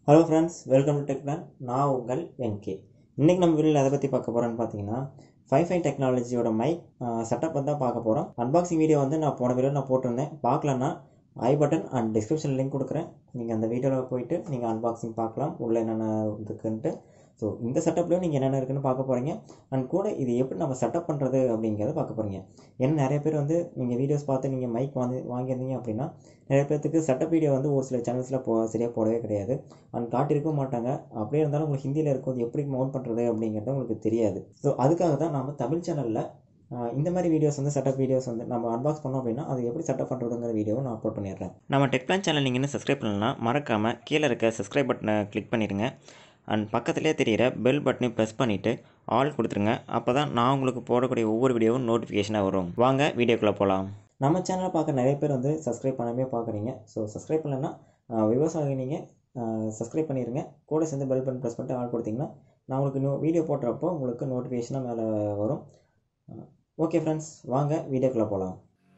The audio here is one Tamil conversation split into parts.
hello friends welcome to tech plan நான் உங்கள் என்கே இன்றைக்கி நம்ம வீடியோவில் எதை பற்றி பார்க்க போகிறோன்னு பார்த்தீங்கன்னா ஃபைவ் ஃபைவ் டெக்னாலஜியோட மைக் செட்டப் வந்து தான் பார்க்க போகிறோம் அன்பாக்சிங் வீடியோ வந்து நான் போன வீடியோ நான் போட்டிருந்தேன் பார்க்கலன்னா I button and description link கொடுக்குறேன் நீங்கள் அந்த வீடியோவில் போயிட்டு நீங்கள் அன்பாக்சிங் பார்க்கலாம் உள்ளே என்னென்ன இருக்குன்ட்டு ஸோ இந்த செட்டப்லேயும் நீங்கள் என்னென்ன இருக்குன்னு பார்க்க போகிறீங்க அண்ட் கூட இது எப்படி நம்ம செட்டப் பண்ணுறது அப்படிங்கிறத பார்க்க போகிறீங்க ஏன்னா நிறைய பேர் வந்து நீங்கள் வீடியோஸ் பார்த்து நீங்கள் மைக் வாங்கி வாங்கியிருந்தீங்க அப்படின்னா நிறைய பேர்த்துக்கு செட்டப் வீடியோ வந்து ஒரு சில சேனல்ஸில் போ சரியாக போடவே கிடையாது அண்ட் காட்டியிருக்கவும் மாட்டாங்க அப்படியே இருந்தாலும் உங்களுக்கு ஹிந்தியில் இருக்கும் அது எப்படி மவுண்ட் பண்ணுறது அப்படிங்கிறது உங்களுக்கு தெரியாது ஸோ அதுக்காக தான் நம்ம தமிழ் சேனலில் இந்த மாதிரி வீடியோஸ் வந்து செட்டப் வீடியோஸ் வந்து நம்ம அன்பாக்ஸ் பண்ணோம் அப்படின்னா அது எப்படி செட்டப் பண்ணுறதுங்கிற வீடியோவை நான் அப்லோட் பண்ணிடுறேன் நம்ம டெக் பிளான் சேனல் நீங்கள் இன்னும் சப்ஸ்கிரைப் பண்ணலாம் மறக்காமல் கீழே இருக்க சப்ஸ்கிரைப் பட்டனை கிளிக் பண்ணிடுங்க அண்ட் பக்கத்துலேயே தெரிகிற பெல் பட்டனையும் ப்ரெஸ் பண்ணிவிட்டு ஆல் கொடுத்துருங்க அப்போ தான் நான் உங்களுக்கு போடக்கூடிய ஒவ்வொரு வீடியோவும் நோட்டிஃபிகேஷனாக வரும் வாங்க வீடியோக்குள்ளே போகலாம் நம்ம சேனலை பார்க்க நிறைய பேர் வந்து சப்ஸ்கிரைப் பண்ணாமே பார்க்குறீங்க ஸோ சப்ஸ்கிரைப் பண்ணலன்னா விவசாயம் நீங்கள் சப்ஸ்கிரைப் பண்ணிடுங்க கூட சேர்ந்து பெல் பட்டன் ப்ரெஸ் பண்ணிட்டு ஆள் கொடுத்தீங்கன்னா நான் உங்களுக்கு நோ வீடியோ போடுறப்போ உங்களுக்கு நோட்டிஃபிகேஷனாக மேலே வரும் ஓகே ஃப்ரெண்ட்ஸ் வாங்க வீடியோக்குள்ளே போகலாம்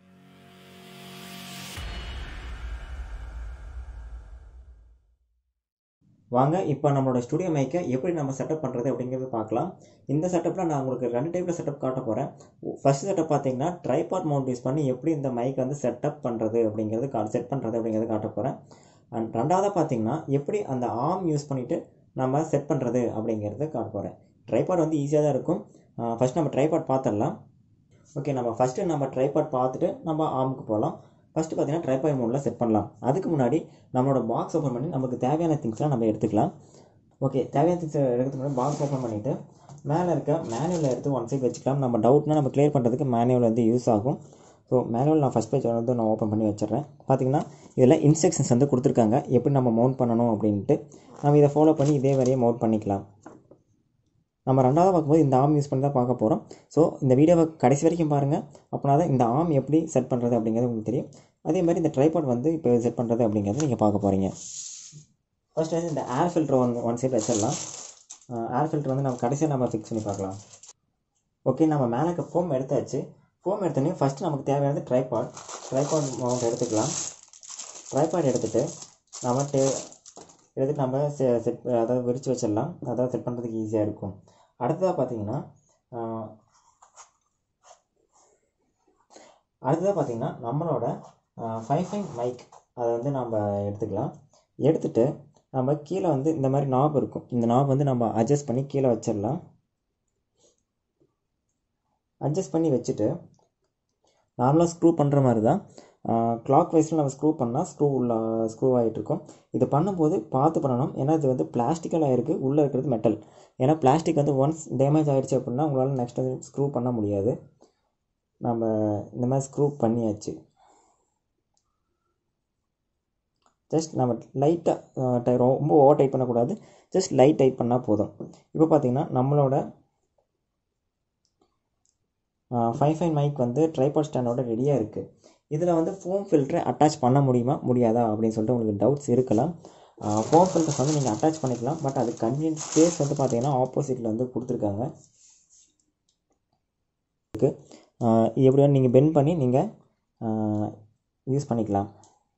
வாங்க இப்போ நம்மளோட ஸ்டுடியோ மைக்கை எப்படி நம்ம செட்டப் பண்ணுறது அப்படிங்கிறது பார்க்கலாம் இந்த செட்டப்பில் நான் உங்களுக்கு ரெண்டு டைப்பில் செட்டப் காட்ட போகிறேன் ஃபஸ்ட் செட்டப் பார்த்தீங்கன்னா ட்ரைபாட் மவுண்ட் யூஸ் பண்ணி எப்படி இந்த மைக் வந்து செட்டப் பண்ணுறது அப்படிங்கிறது கா செட் பண்ணுறது அப்படிங்கிறது காட்ட போகிறேன் அண்ட் ரெண்டாவதாக பார்த்தீங்கன்னா எப்படி அந்த ஆர்ம் யூஸ் பண்ணிவிட்டு நம்ம செட் பண்ணுறது அப்படிங்கிறது காட்ட போகிறேன் ட்ரைபாட் வந்து ஈஸியாக தான் இருக்கும் ஃபஸ்ட் நம்ம ட்ரைபாட் பார்த்துடலாம் ஓகே நம்ம ஃபஸ்ட்டு நம்ம ட்ரைபாட் பார்த்துட்டு நம்ம ஆர்முக்கு போகலாம் ஃபஸ்ட்டு பார்த்தீங்கன்னா ட்ரைபாய் மோடில் செட் பண்ணலாம் அதுக்கு முன்னாடி நம்மளோட பாக்ஸ் ஓப்பன் பண்ணி நமக்கு தேவையான திங்ஸ்லாம் நம்ம எடுத்துக்கலாம் ஓகே தேவையான திங்ஸ் எடுக்கிறதுக்கு முன்னாடி பாக்ஸ் ஓப்பன் பண்ணிவிட்டு மேலே இருக்க மேனுவலில் எடுத்து ஒன் சைட் வச்சுக்கலாம் நம்ம டவுட்னா நம்ம கிளியர் பண்ணுறதுக்கு மேனுவல் வந்து யூஸ் ஆகும் ஸோ மேனுவல் நான் ஃபஸ்ட் பேஜ் வந்து நான் ஓப்பன் பண்ணி வச்சிடுறேன் பார்த்தீங்கன்னா இதில் இன்ஸ்ட்ரக்ஷன்ஸ் வந்து கொடுத்துருக்காங்க எப்படி நம்ம மவுண்ட் பண்ணணும் அப்படின்ட்டு நம்ம இதை ஃபாலோ பண்ணி இதே வரையே மவுண்ட் பண்ணிக்கலாம் நம்ம ரெண்டாவது பார்க்கும்போது இந்த ஆம் யூஸ் பண்ணி தான் பார்க்க போகிறோம் ஸோ இந்த வீடியோவை கடைசி வரைக்கும் பாருங்கள் அப்படின்னா தான் இந்த ஆம் எப்படி செட் பண்ணுறது அப்படிங்கிறது உங்களுக்கு தெரியும் அதே மாதிரி இந்த ட்ரைபாட் வந்து இப்போ செட் பண்ணுறது அப்படிங்கிறது நீங்கள் பார்க்க போகிறீங்க ஃபர்ஸ்ட் வந்து இந்த air filter one one side வச்சிடலாம் ஏர் ஃபில்டர் வந்து நம்ம கடைசியாக நம்ம ஃபிக்ஸ் பண்ணி பார்க்கலாம் ஓகே நம்ம மேலே ஃபோம் எடுத்தாச்சு ஃபோம் எடுத்தோடனே ஃபஸ்ட்டு நமக்கு தேவையானது ட்ரைபாட் ட்ரைபாட் மவுண்ட் எடுத்துக்கலாம் ட்ரைபாட் எடுத்துகிட்டு நம்ம டே எடுத்துகிட்டு நம்ம செ செட் அதாவது விரித்து வச்சிடலாம் அதாவது செட் பண்ணுறதுக்கு ஈஸியாக இருக்கும் அடுத்ததாக பார்த்தீங்கன்னா அடுத்ததாக பார்த்தீங்கன்னா நம்மளோட ஃபைவ் ஃபைவ் மைக் அதை வந்து நம்ம எடுத்துக்கலாம் எடுத்துகிட்டு நம்ம கீழே வந்து இந்த மாதிரி நாப் இருக்கும் இந்த நாப் வந்து நம்ம அட்ஜஸ்ட் பண்ணி கீழே வச்சிடலாம் அட்ஜஸ்ட் பண்ணி வச்சுட்டு நார்மலாக ஸ்க்ரூ பண்ணுற மாதிரி தான் கிளாக் வைஸில் நம்ம ஸ்க்ரூ பண்ணால் ஸ்க்ரூ உள்ள ஸ்க்ரூ ஆகிட்டு இருக்கும் இது பண்ணும்போது பார்த்து பண்ணணும் ஏன்னா இது வந்து பிளாஸ்டிக்கல் ஆகிருக்கு உள்ளே இருக்கிறது மெட்டல் ஏன்னா பிளாஸ்டிக் வந்து ஒன்ஸ் டேமேஜ் ஆகிடுச்சு அப்படின்னா உங்களால் நெக்ஸ்ட் வந்து ஸ்க்ரூ பண்ண முடியாது நம்ம இந்த மாதிரி ஸ்க்ரூ பண்ணியாச்சு ஜஸ்ட் நம்ம லைட்டாக ரொம்ப ஓவர் டைட் பண்ணக்கூடாது ஜஸ்ட் லைட் டைட் பண்ணால் போதும் இப்போ பார்த்திங்கன்னா நம்மளோட ஃபைவ் ஃபைவ் மைக் வந்து ட்ரைபாட் ஸ்டாண்டோட ரெடியாக இருக்குது இதில் வந்து ஃபோம் ஃபில்டரை அட்டாச் பண்ண முடியுமா முடியாதா அப்படின்னு சொல்லிட்டு உங்களுக்கு டவுட்ஸ் இருக்கலாம் ஃபோம் ஃபில்டர்ஸ் வந்து நீங்கள் அட்டாச் பண்ணிக்கலாம் பட் அது கன்வீனியன்ஸ் ஸ்பேஸ் வந்து பார்த்தீங்கன்னா ஆப்போசிட்டில் வந்து கொடுத்துருக்காங்க இது எப்படியோ நீங்கள் பெண்ட் பண்ணி நீங்கள் யூஸ் பண்ணிக்கலாம்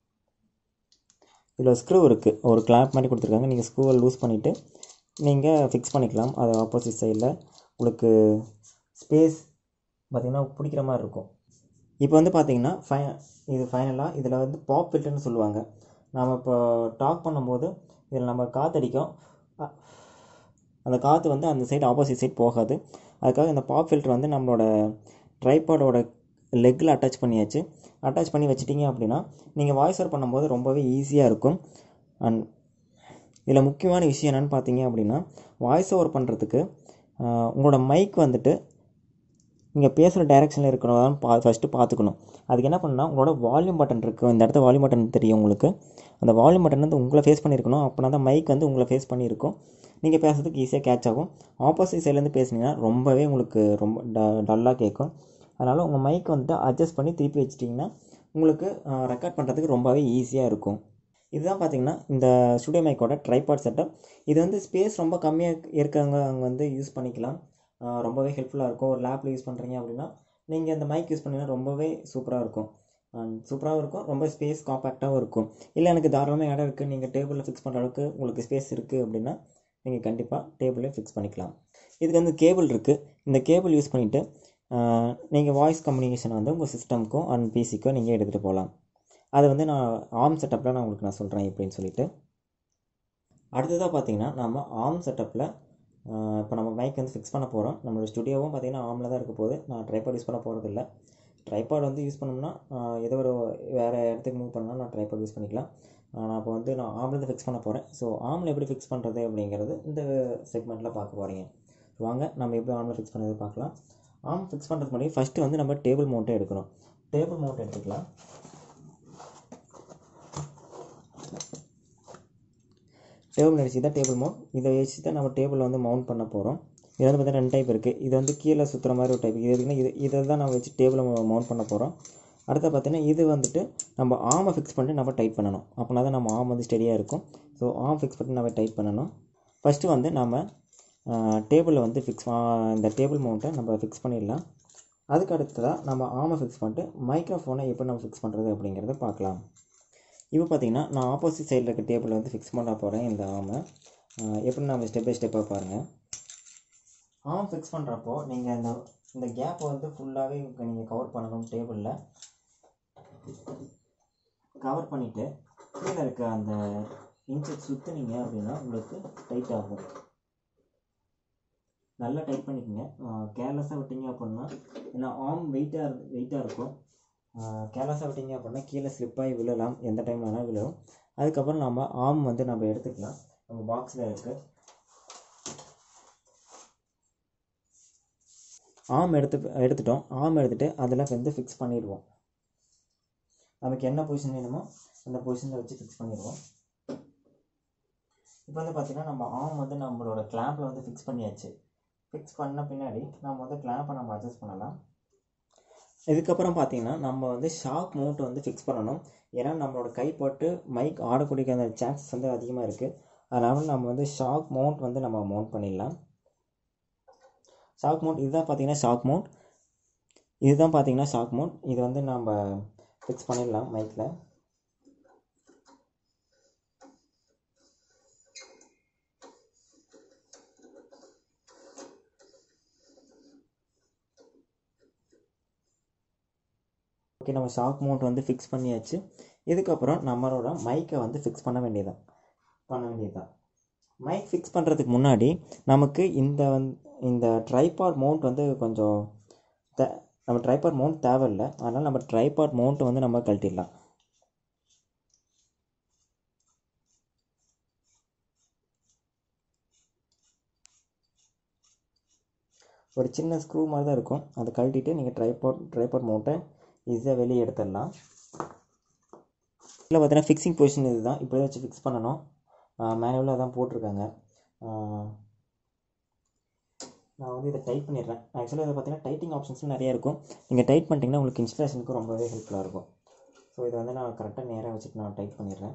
இதில் ஸ்க்ரூ இருக்குது ஒரு கிளாப் மாதிரி கொடுத்துருக்காங்க நீங்கள் ஸ்க்ரூவை லூஸ் பண்ணிவிட்டு நீங்கள் ஃபிக்ஸ் பண்ணிக்கலாம் அது ஆப்போசிட் சைடில் உங்களுக்கு ஸ்பேஸ் பார்த்திங்கன்னா பிடிக்கிற மாதிரி இருக்கும் இப்போ வந்து பார்த்திங்கன்னா ஃபை இது ஃபைனலாக இதில் வந்து பாப் ஃபில்டர்னு சொல்லுவாங்க நாம் இப்போ டாக் பண்ணும்போது இதில் நம்ம காற்றடிக்கும் அந்த காற்று வந்து அந்த சைடு ஆப்போசிட் சைட் போகாது அதுக்காக இந்த பாப் ஃபில்டர் வந்து நம்மளோட ட்ரைபாடோட லெக்கில் அட்டாச் பண்ணியாச்சு அட்டாச் பண்ணி வச்சிட்டிங்க அப்படின்னா நீங்கள் வாய்ஸ் ஓவர் பண்ணும்போது ரொம்பவே ஈஸியாக இருக்கும் அண்ட் இதில் முக்கியமான விஷயம் என்னென்னு பார்த்தீங்க அப்படின்னா வாய்ஸ் ஓவர் பண்ணுறதுக்கு உங்களோட மைக் வந்துட்டு நீங்கள் பேசுகிற டைரெக்ஷனில் இருக்கிறதான்னு பா ஃபஸ்ட்டு பார்த்துக்கணும் அதுக்கு என்ன பண்ணால் உங்களோட வால்யூம் பட்டன் இருக்குது இந்த இடத்த வால்யூம் பட்டன் தெரியும் உங்களுக்கு அந்த வால்யூம் பட்டன் வந்து உங்களை ஃபேஸ் பண்ணியிருக்கணும் அப்படின்னா தான் மைக் வந்து உங்களை ஃபேஸ் பண்ணியிருக்கும் நீங்கள் பேசுறதுக்கு ஈஸியாக கேட்ச் ஆகும் ஆப்போசிட் சைட்லேருந்து பேசுனீங்கன்னா ரொம்பவே உங்களுக்கு ரொம்ப ட டல்லாக கேட்கும் அதனால் உங்கள் மைக் வந்துட்டு அட்ஜஸ்ட் பண்ணி திருப்பி வச்சிட்டிங்கன்னா உங்களுக்கு ரெக்கார்ட் பண்ணுறதுக்கு ரொம்பவே ஈஸியாக இருக்கும் இதுதான் பார்த்தீங்கன்னா இந்த ஸ்டுடியோ மைக்கோட ட்ரைபாட் செட்டப் இது வந்து ஸ்பேஸ் ரொம்ப கம்மியாக இருக்கவங்க அவங்க வந்து யூஸ் பண்ணிக்கலாம் ரொம்பவே ஹெல்ப்ஃபுல்லாக இருக்கும் ஒரு லேப்பில் யூஸ் பண்ணுறீங்க அப்படின்னா நீங்கள் இந்த மைக் யூஸ் பண்ணிங்கன்னா ரொம்பவே சூப்பராக இருக்கும் சூப்பராகவும் இருக்கும் ரொம்ப ஸ்பேஸ் காம்பேக்டாகவும் இருக்கும் இல்லை எனக்கு தாராளமாக இடம் இருக்குது நீங்கள் டேபிளில் ஃபிக்ஸ் பண்ணுற அளவுக்கு உங்களுக்கு ஸ்பேஸ் இருக்குது அப்படின்னா நீங்கள் கண்டிப்பாக டேபிளே ஃபிக்ஸ் பண்ணிக்கலாம் இதுக்கு வந்து கேபிள் இருக்குது இந்த கேபிள் யூஸ் பண்ணிவிட்டு நீங்கள் வாய்ஸ் கம்யூனிகேஷன் வந்து உங்கள் சிஸ்டம்க்கும் அண்ட் பிசிக்கோ நீங்கள் எடுத்துகிட்டு போகலாம் அது வந்து நான் ஆர்ம் செட்டப்பில் நான் உங்களுக்கு நான் சொல்கிறேன் எப்படின்னு சொல்லிட்டு அடுத்ததாக பார்த்தீங்கன்னா நம்ம ஆர்ம் செட்டப்பில் இப்போ நம்ம மைக் வந்து ஃபிக்ஸ் பண்ண போகிறோம் நம்மளோட ஸ்டுடியோவும் பார்த்தீங்கன்னா ஆர்மில் தான் இருக்க போகுது நான் ட்ரைபாட் யூஸ் பண்ண போகிறது இல்லை ட்ரைபாட் வந்து யூஸ் பண்ணோம்னா ஏதோ ஒரு வேறு இடத்துக்கு மூவ் பண்ணால் நான் ட்ரைபாட் யூஸ் பண்ணிக்கலாம் நான் இப்போ வந்து நான் ஆர்மில் ஃபிக்ஸ் பண்ண போகிறேன் ஸோ ஆர்மில் எப்படி ஃபிக்ஸ் பண்ணுறது அப்படிங்கிறது இந்த செக்மெண்ட்டில் பார்க்க போகிறீங்க வாங்க நம்ம எப்படி ஆர்மில் ஃபிக்ஸ் பண்ணுறது பார்க்கலாம் ஆர்ம் ஃபிக்ஸ் பண்ணுறதுக்கு முன்னாடி ஃபஸ்ட்டு வந்து நம்ம டேபிள் மவுண்ட்டே எடுக்கணும் டேபிள் மவுண்ட் எடுத்துக்கலாம் டேபிள் அடிச்சு தான் டேபிள் மவுண்ட் இதை வச்சு தான் நம்ம டேபிள் வந்து மவுண்ட் பண்ண போகிறோம் இது வந்து பார்த்தீங்கன்னா ரெண்டு டைப் இருக்குது இது வந்து கீழே சுற்றுற மாதிரி ஒரு டைப் இது எதுக்குன்னா இது இதை தான் நம்ம வச்சு டேபிளை மவுண்ட் பண்ண போகிறோம் அடுத்து பார்த்தீங்கன்னா இது வந்துட்டு நம்ம ஆமை ஃபிக்ஸ் பண்ணிட்டு நம்ம டைட் பண்ணணும் அப்படின்னா தான் நம்ம ஆம் வந்து ஸ்டெடியாக இருக்கும் ஸோ ஆம் ஃபிக்ஸ் பண்ணி நம்ம டைட் பண்ணணும் ஃபஸ்ட்டு வந்து நம்ம டேபிளில் வந்து ஃபிக்ஸ் இந்த டேபிள் மவுண்ட்டை நம்ம ஃபிக்ஸ் பண்ணிடலாம் அதுக்கு அடுத்ததாக நம்ம ஆமை ஃபிக்ஸ் பண்ணிட்டு மைக்ரோஃபோனை எப்படி நம்ம ஃபிக்ஸ் பண்ணுறது அப்படிங்கிறத பார்க்கலாம் இப்போ பார்த்தீங்கன்னா நான் ஆப்போசிட் சைடில் இருக்க டேபிள் வந்து ஃபிக்ஸ் பண்ண போகிறேன் இந்த ஆமை எப்படி நம்ம ஸ்டெப் பை ஸ்டெப்பாக பாருங்கள் ஆம் ஃபிக்ஸ் பண்ணுறப்போ நீங்கள் இந்த இந்த கேப்பை வந்து ஃபுல்லாகவே நீங்கள் கவர் பண்ணணும் டேபிளில் கவர் பண்ணிவிட்டு கீழே இருக்க அந்த இன்ச்சை சுற்றுனீங்க அப்படின்னா உங்களுக்கு டைட் ஆகும் நல்லா டைட் பண்ணிக்கோங்க கேர்லெஸ்ஸாக விட்டீங்க அப்படின்னா ஏன்னா ஆம் வெயிட்டாக வெயிட்டாக இருக்கும் கேர்லெஸ்ஸாக விட்டீங்க அப்படின்னா கீழே ஸ்லிப்பாகி விழலாம் எந்த டைம் வேணால் விழும் அதுக்கப்புறம் நம்ம ஆம் வந்து நம்ம எடுத்துக்கலாம் நம்ம பாக்ஸில் இருக்குது ஆம் எடுத்து எடுத்துட்டோம் ஆம் எடுத்துகிட்டு அதில் வந்து ஃபிக்ஸ் பண்ணிடுவோம் நமக்கு என்ன பொசிஷன் வேணுமோ அந்த பொசிஷனில் வச்சு ஃபிக்ஸ் பண்ணிடுவோம் இப்போ வந்து பார்த்திங்கன்னா நம்ம ஆம் வந்து நம்மளோட கிளாம்பில் வந்து ஃபிக்ஸ் பண்ணியாச்சு ஃபிக்ஸ் பண்ண பின்னாடி நம்ம வந்து கிளாம்பை நம்ம அட்ஜஸ்ட் பண்ணலாம் இதுக்கப்புறம் பார்த்தீங்கன்னா நம்ம வந்து ஷாக் மவுண்ட் வந்து ஃபிக்ஸ் பண்ணணும் ஏன்னா நம்மளோட கைப்பட்டு மைக் ஆடக்கூடிய அந்த சான்சஸ் வந்து அதிகமாக இருக்குது அதனால் நம்ம வந்து ஷாக் மவுண்ட் வந்து நம்ம மவுண்ட் பண்ணிடலாம் ஷாக் மவுண்ட் இதுதான் பார்த்தீங்கன்னா ஷாக் மவுண்ட் இதுதான் பார்த்தீங்கன்னா ஷாக் மவுண்ட் இது வந்து நம்ம ஃபிக்ஸ் பண்ணிடலாம் மைக்கில் ஓகே நம்ம ஷாக் மவுண்ட் வந்து ஃபிக்ஸ் பண்ணியாச்சு இதுக்கப்புறம் நம்மளோட மைக்கை வந்து ஃபிக்ஸ் பண்ண வேண்டியதான் பண்ண வேண்டியதுதான் மைக் ஃபிக்ஸ் பண்ணுறதுக்கு முன்னாடி நமக்கு இந்த வந் இந்த ட்ரைபாட் மவுண்ட் வந்து கொஞ்சம் தே நம்ம ட்ரைபாட் மவுண்ட் தேவையில்லை அதனால் நம்ம ட்ரைபாட் மவுண்ட்டை வந்து நம்ம கழட்டிடலாம் ஒரு சின்ன ஸ்க்ரூ மாதிரி தான் இருக்கும் அதை கழட்டிட்டு நீங்கள் ட்ரைபாட் ட்ரைபாட் மவுண்ட்டை ஈஸியாக வெளியே எடுத்துடலாம் இதில் பார்த்தீங்கன்னா ஃபிக்ஸிங் பொசிஷன் இது தான் இப்படி வச்சு ஃபிக்ஸ் பண்ணணும் மேனுவலாக தான் போட்டிருக்காங்க நான் வந்து இதை டைட் பண்ணிடுறேன் ஆக்சுவலாக இதை பார்த்தீங்கன்னா டைட்டிங் ஆப்ஷன்ஸும் நிறையா இருக்கும் நீங்கள் டைட் பண்ணிட்டீங்கன்னா உங்களுக்கு இன்ஸ்டலேஷனுக்கு ரொம்பவே ஹெல்ப்ஃபுல்லாக இருக்கும் ஸோ இதை வந்து நான் கரெக்டாக நேராக வச்சுட்டு நான் டைட் பண்ணிடுறேன்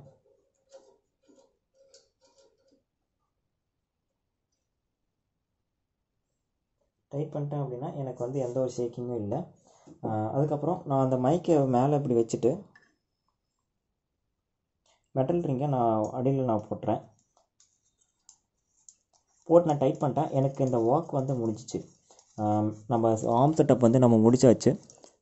டைட் பண்ணிட்டேன் அப்படின்னா எனக்கு வந்து எந்த ஒரு ஷேக்கிங்கும் இல்லை அதுக்கப்புறம் நான் அந்த மைக்கை மேலே இப்படி வச்சுட்டு மெட்டல் ரிங்கை நான் அடியில் நான் போட்டுறேன் போட்டு நான் டைட் பண்ணிட்டேன் எனக்கு இந்த ஒர்க் வந்து முடிஞ்சிச்சு நம்ம ஆர்ம் செட்டப் வந்து நம்ம முடிச்சாச்சு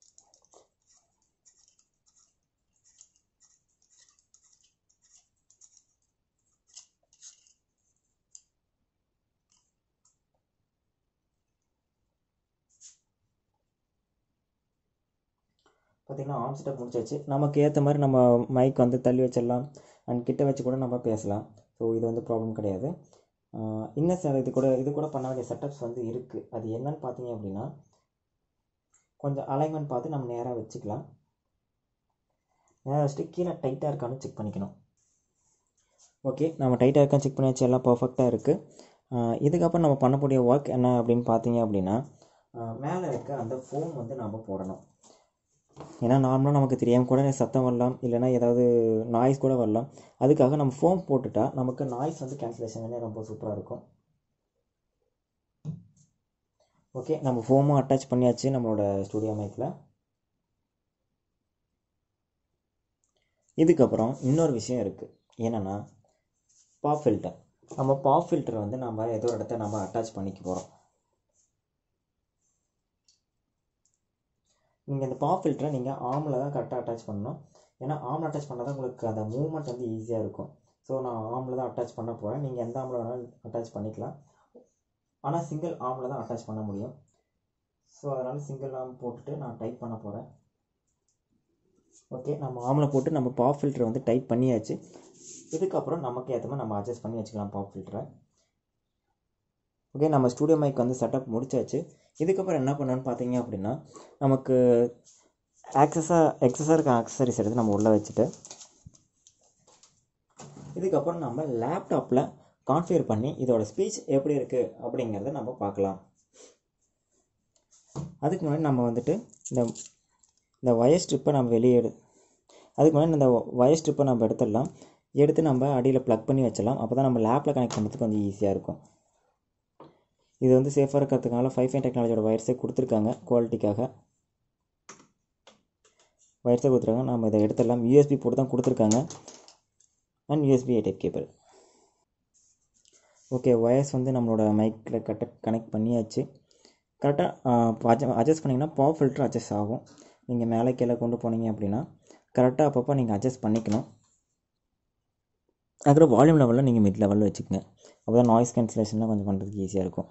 பார்த்திங்கன்னா ஆர்ம் செட்டப் முடிச்சாச்சு நமக்கு ஏற்ற மாதிரி நம்ம மைக் வந்து தள்ளி வச்சிடலாம் அண்ட் கிட்ட வச்சு கூட நம்ம பேசலாம் ஸோ இது வந்து ப்ராப்ளம் கிடையாது இன்னும் சார் இது கூட இது கூட பண்ண வேண்டிய செட்டப்ஸ் வந்து இருக்குது அது என்னன்னு பார்த்தீங்க அப்படின்னா கொஞ்சம் அலைன்மெண்ட் பார்த்து நம்ம நேராக வச்சுக்கலாம் நேராக வச்சுட்டு கீழே டைட்டாக இருக்கான்னு செக் பண்ணிக்கணும் ஓகே நம்ம டைட்டாக இருக்கான்னு செக் பண்ணியாச்சு எல்லாம் பர்ஃபெக்டாக இருக்குது இதுக்கப்புறம் நம்ம பண்ணக்கூடிய ஒர்க் என்ன அப்படின்னு பார்த்தீங்க அப்படின்னா மேலே இருக்க அந்த ஃபோம் வந்து நம்ம போடணும் ஏன்னா நார்மலாக நமக்கு தெரியாமல் கூட சத்தம் வரலாம் இல்லைனா ஏதாவது நாய்ஸ் கூட வரலாம் அதுக்காக நம்ம ஃபோம் போட்டுட்டா நமக்கு நாய்ஸ் வந்து கேன்சலேஷன் ரொம்ப சூப்பராக இருக்கும் ஓகே நம்ம ஃபோமும் அட்டாச் பண்ணியாச்சு நம்மளோட ஸ்டூடியோ மைக்கில் இதுக்கப்புறம் இன்னொரு விஷயம் இருக்குது என்னென்னா பாப் ஃபில்டர் நம்ம பாப் ஃபில்டர் வந்து நம்ம ஏதோ ஒரு இடத்த நம்ம அட்டாச் பண்ணிக்க போகிறோம் நீங்கள் இந்த பாப் ஃபில்டரை நீங்கள் ஆமில் தான் கரெக்டாக அட்டாச் பண்ணணும் ஏன்னா ஆமில் அட்டாச் பண்ணால் தான் உங்களுக்கு அந்த மூவ்மெண்ட் வந்து ஈஸியாக இருக்கும் ஸோ நான் ஆமில் தான் அட்டாச் பண்ண போகிறேன் நீங்கள் எந்த ஆமில் வேணாலும் அட்டாச் பண்ணிக்கலாம் ஆனால் சிங்கிள் ஆமில் தான் அட்டாச் பண்ண முடியும் ஸோ அதனால் சிங்கிள் ஆம் போட்டுட்டு நான் டைப் பண்ண போகிறேன் ஓகே நம்ம ஆமில் போட்டு நம்ம பாப் ஃபில்டர் வந்து டைப் பண்ணியாச்சு இதுக்கப்புறம் நமக்கு ஏற்ற மாதிரி நம்ம அட்ஜஸ்ட் பண்ணி வச்சுக்கலாம் பாப் ஃபில்டரை ஓகே நம்ம ஸ்டூடியோ மைக் வந்து செட்டப் முடிச்சாச்சு இதுக்கப்புறம் என்ன பண்ணணும்னு பார்த்தீங்க அப்படின்னா நமக்கு ஆக்சஸாக எக்ஸஸாக இருக்க ஆக்சசரிஸ் எடுத்து நம்ம உள்ளே வச்சுட்டு இதுக்கப்புறம் நம்ம லேப்டாப்பில் கான்ஃபிகர் பண்ணி இதோட ஸ்பீச் எப்படி இருக்குது அப்படிங்கிறத நம்ம பார்க்கலாம் அதுக்கு முன்னாடி நம்ம வந்துட்டு இந்த இந்த வயர் ஸ்ட்ரிப்பை நம்ம வெளியே எடு அதுக்கு முன்னாடி இந்த வயர் ஸ்ட்ரிப்பை நம்ம எடுத்துடலாம் எடுத்து நம்ம அடியில் ப்ளக் பண்ணி வச்சிடலாம் அப்போ தான் நம்ம லேப்பில் கனெக்ட் பண்ணுறதுக்கு கொஞ்சம் ஈஸியாக இருக்கும் இது வந்து சேஃபாக இருக்கிறதுனால ஃபைவ் ஃபைன் டெக்னாலஜியோட வயர்ஸே கொடுத்துருக்காங்க குவாலிட்டிக்காக வயர்ஸே கொடுத்துருக்காங்க நம்ம இதை எடுத்துடலாம் யூஎஸ்பி போட்டு தான் கொடுத்துருக்காங்க and USB A type cable okay wires வந்து நம்மளோட மைக்கில் கட்ட கனெக்ட் பண்ணியாச்சு கரெக்டாக அட்ஜஸ்ட் பண்ணிங்கன்னா பாப் ஃபில்டர் அட்ஜஸ்ட் ஆகும் நீங்கள் மேலே கீழே கொண்டு போனீங்க அப்படின்னா கரெக்டாக அப்பப்போ நீங்கள் அட்ஜஸ்ட் பண்ணிக்கணும் அதுக்கப்புறம் வால்யூம் லெவலில் நீங்கள் மிட் லெவலில் வச்சுக்கோங்க அப்போ தான் நாய்ஸ் கேன்சலேஷன்லாம் கொஞ்சம் பண்ணுறதுக்கு ஈஸியாக இருக்கும்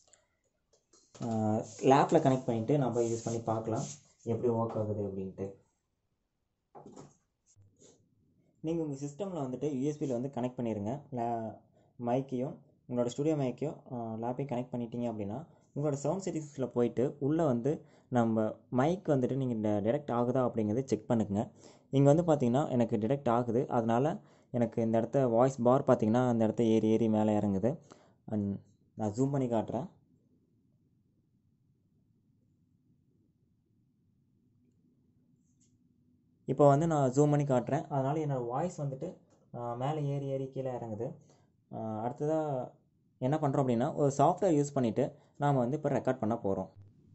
லேப்பில் கனெக்ட் பண்ணிவிட்டு நம்ம யூஸ் பண்ணி பார்க்கலாம் எப்படி ஒர்க் ஆகுது அப்படின்ட்டு நீங்கள் உங்கள் சிஸ்டமில் வந்துட்டு யூஎஸ்பியில் வந்து கனெக்ட் பண்ணிடுங்க லே மைக்கையும் உங்களோட ஸ்டுடியோ மைக்கையும் லேப்பையும் கனெக்ட் பண்ணிட்டீங்க அப்படின்னா உங்களோட சவுண்ட் செட்டிங்ஸில் போயிட்டு உள்ளே வந்து நம்ம மைக் வந்துட்டு நீங்கள் டிடெக்ட் ஆகுதா அப்படிங்கிறத செக் பண்ணுங்க இங்கே வந்து பார்த்தீங்கன்னா எனக்கு டிடெக்ட் ஆகுது அதனால் எனக்கு இந்த இடத்த வாய்ஸ் பார் பார்த்தீங்கன்னா அந்த இடத்த ஏறி ஏறி மேலே இறங்குது அண்ட் நான் ஜூம் பண்ணி காட்டுறேன் இப்போ வந்து நான் ஜூம் பண்ணி காட்டுறேன் அதனால் என்னோடய வாய்ஸ் வந்துட்டு மேலே ஏறி ஏறி கீழே இறங்குது அடுத்ததாக என்ன பண்ணுறோம் அப்படின்னா ஒரு சாஃப்ட்வேர் யூஸ் பண்ணிவிட்டு நாம் வந்து இப்போ ரெக்கார்ட் பண்ண போகிறோம்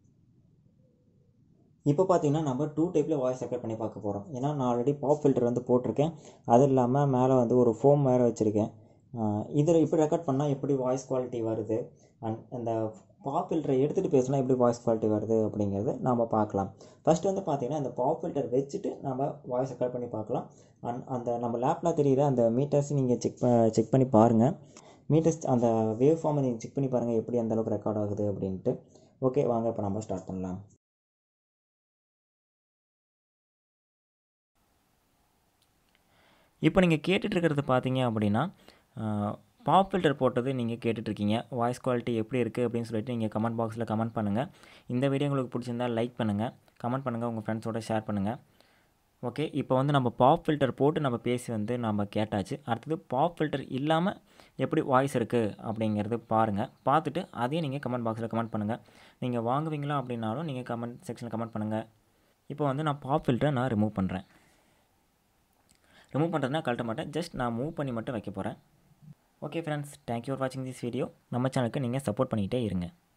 இப்போ பார்த்தீங்கன்னா நம்ம டூ டைப்பில் வாய்ஸ் ரெக்கார்ட் பண்ணி பார்க்க போகிறோம் ஏன்னா நான் ஆல்ரெடி பாப் ஃபில்டர் வந்து போட்டிருக்கேன் அது இல்லாமல் மேலே வந்து ஒரு ஃபோம் வேறு வச்சுருக்கேன் இதில் இப்படி ரெக்கார்ட் பண்ணால் எப்படி வாய்ஸ் குவாலிட்டி வருது அண்ட் அந்த பாப் ஃபில்டரை எடுத்துகிட்டு பேசினா எப்படி வாய்ஸ் குவாலிட்டி வருது அப்படிங்கிறது நாம் பார்க்கலாம் ஃபஸ்ட்டு வந்து பார்த்திங்கன்னா இந்த பாப் ஃபில்டர் வச்சுட்டு நம்ம வாய்ஸ் ரெக்கார்ட் பண்ணி பார்க்கலாம் அண்ட் அந்த நம்ம லேப்பில் தெரியுற அந்த மீட்டர்ஸ் நீங்கள் செக் செக் பண்ணி பாருங்கள் மீட்டர்ஸ் அந்த வேவ் ஃபார்மை நீங்கள் செக் பண்ணி பாருங்கள் எப்படி அந்த அளவுக்கு ரெக்கார்ட் ஆகுது அப்படின்ட்டு ஓகே வாங்க இப்போ நம்ம ஸ்டார்ட் பண்ணலாம் இப்போ நீங்கள் கேட்டுட்ருக்கிறது பார்த்தீங்க அப்படின்னா பாப் ஃபில்டர் போட்டது நீங்கள் கேட்டுட்ருக்கீங்க வாய்ஸ் குவாலிட்டி எப்படி இருக்குது அப்படின்னு சொல்லிட்டு நீங்கள் கமெண்ட் பாக்ஸில் கமெண்ட் பண்ணுங்கள் இந்த வீடியோ உங்களுக்கு பிடிச்சிருந்தால் லைக் பண்ணுங்கள் கமெண்ட் பண்ணுங்கள் உங்கள் ஃப்ரெண்ட்ஸோட ஷேர் பண்ணுங்கள் ஓகே இப்போ வந்து நம்ம பாப் ஃபில்டர் போட்டு நம்ம பேசி வந்து நம்ம கேட்டாச்சு அடுத்தது பாப் ஃபில்டர் இல்லாமல் எப்படி வாய்ஸ் இருக்குது அப்படிங்கிறது பாருங்கள் பார்த்துட்டு அதையும் நீங்கள் கமெண்ட் பாக்ஸில் கமெண்ட் பண்ணுங்கள் நீங்கள் வாங்குவீங்களா அப்படின்னாலும் நீங்கள் கமெண்ட் செக்ஷனில் கமெண்ட் பண்ணுங்கள் இப்போ வந்து நான் பாப் ஃபில்டரை நான் ரிமூவ் பண்ணுறேன் ரிமூவ் பண்ணுறதுனா கழட்ட மாட்டேன் ஜஸ்ட் நான் மூவ் பண்ணி மட்டும் வைக்க போகிறேன் ஓகே ஃப்ரெண்ட்ஸ் தேங்க்யூ ஃபார் வாட்சிங் திஸ் வீடியோ நம்ம சேனலுக்கு நீங்கள் சப்போர்ட் பண்ணிக்கிட்டே இருங்க